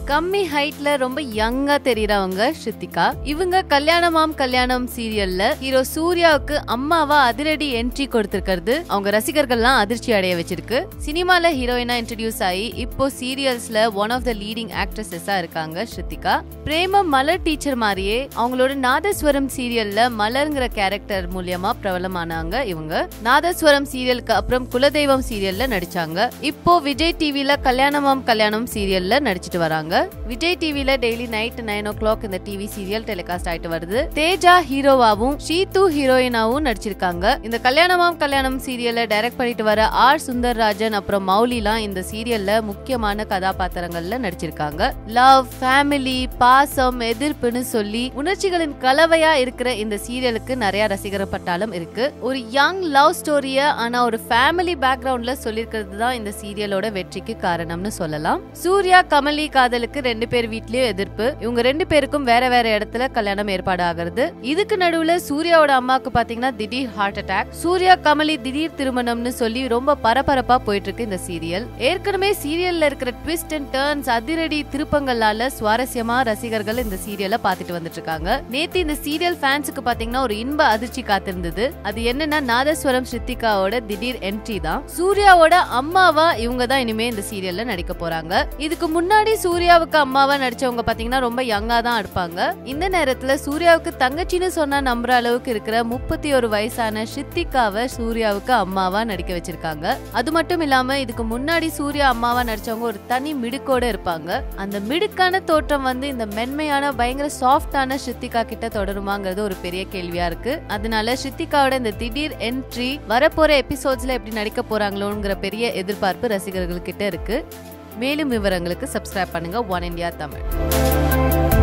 கம்மி ஹைட்ல ரொம்ப யங்கா தெரியறவங்க ஸ்ருத்திகா இவங்க கல்யாணமாம் கல்யாணம் சீரியல்ல ஹீரோ சூர்யாவுக்கு அம்மாவா அதிரடி என்ட்ரி கொடுத்திருக்கிறது அவங்க ரசிகர்கள்லாம் அதிர்ச்சி அடைய வச்சிருக்கு சினிமால ஹீரோயினா இன்ட்ரடியூஸ் ஆகி இப்போ சீரியல்ஸ்ல ஒன் ஆஃப் த லீடிங் ஆக்ட்ரஸஸா இருக்காங்க ஸ்ருத்திகா பிரேமம் மலர் டீச்சர் மாதிரியே அவங்களோட நாதஸ்வரம் சீரியல்ல மலர்ங்கிற கேரக்டர் மூலியமா பிரபலமானாங்க இவங்க நாதஸ்வரம் சீரியலுக்கு அப்புறம் குலதெய்வம் சீரியல்ல நடிச்சாங்க இப்போ விஜய் டிவில கல்யாணமாம் கல்யாணம் சீரியல்ல நடிச்சிட்டு வராங்க விஜய் டிவில daily night nine o'clock இந்த டிவி சீரியல் டெலிகாஸ்ட் ஆயிட்டு வருது தேஜா ஹீரோவாவும் ஷீத்து ஹீரோயினாவும் நடிச்சிருக்காங்க இந்த கல்யாணமாம் கல்யாணம் சீரியல்ல டைரக்ட் பண்ணிட்டு வர ஆர் சுந்தர்ராஜன் அப்புறம் மௌலிலாம் இந்த சீரியல்ல முக்கியமான கதாபாத்திரங்கள்ல நடிச்சிருக்காங்க லவ் ஃபேமிலி பாசம் எதிர்ப்புன்னு சொல்லி உணர்ச்சிகளின் கலவையா இருக்கிற இந்த சீரியலுக்கு நிறைய ரசிகர் பட்டாலும் இருக்கு ஒரு யங் லவ் ஸ்டோரிய ஆனா ஒரு ஃபேமிலி பேக்ரவுண்ட்ல சொல்லிருக்கிறது தான் இந்த சீரியலோட வெற்றிக்கு காரணம்னு சொல்லலாம் சூர்யா கமலி காதலுக்கு ரெண்டு பேர் வீட்லயும் எதிர்ப்பு இவங்க ரெண்டு பேருக்கும் வேற வேற இடத்துல கல்யாணம் ஏற்பாடு ஆகிறது இதுக்கு நடுவுல சூர்யாவோட அம்மாக்கு பாத்தீங்கன்னா திடீர் ஹார்ட் அட்டாக் சூர்யா கமலி திடீர் திருமணம்னு சொல்லி ரொம்ப பரபரப்பா போயிட்டு இருக்கு இந்த சீரியல் ஏற்கனவே சீரியல்ல இருக்கிற ட்விஸ்ட் அண்ட் டர்ன்ஸ் அதிரடி திருப்பங்களால சுவாரஸ்யமா ரசிகர்கள் இந்த சீரியலை பார்த்துட்டு வந்துட்டு இருக்காங்க நேத்து இந்த சீரியல் ஃபேன்ஸுக்கு பாத்தீங்கன்னா ஒரு இன்ப அதிர்ச்சி காத்திருந்தது அது என்னன்னா நாதஸ்வரம் ஸ்ருத்திகாவோட திடீர் என்ட்ரி தான் சூர்யாவோட அம்மாவா இவங்க தான் இனிமே இந்த சீரியல்ல நடிக்க போறாங்க இதுக்கு முன்னாடி சூர்யாவுக்கு அம்மாவா நடிச்சவங்க பாத்தீங்கன்னா ரொம்ப யங்கா தான் இருப்பாங்க இந்த நேரத்துல சூர்யாவுக்கு தங்கச்சின்னு சொன்னா நம்புற அளவுக்கு இருக்கிற முப்பத்தி ஒரு வயசான ஸ்ருத்திகாவை சூர்யாவுக்கு அம்மாவா நடிக்க வச்சிருக்காங்க அது மட்டும் இல்லாம இதுக்கு முன்னாடி சூர்யா அம்மாவா நடிச்சவங்க ஒரு தனி மிடுக்கோட இருப்பாங்க அந்த மிடுக்கான தோற்றம் வந்து இந்த மென்மையான பயங்கர சாஃப்டான ஸ்ருத்திகா கிட்ட தொடருமாங்கிறது ஒரு பெரிய கேள்வியா இருக்கு அதனால ஸ்ருத்திகாவோட இந்த திடீர் என்ட்ரி வரப்போற எபிசோட்ஸ்ல எப்படி நடிக்க போறாங்களோங்கிற பெரிய எதிர்பார்ப்பு ரசிகர்கள் கிட்ட இருக்கு மேலும் விவரங்களுக்கு சப்ஸ்கிரைப் பண்ணுங்க ஒன் இந்தியா தமிழ்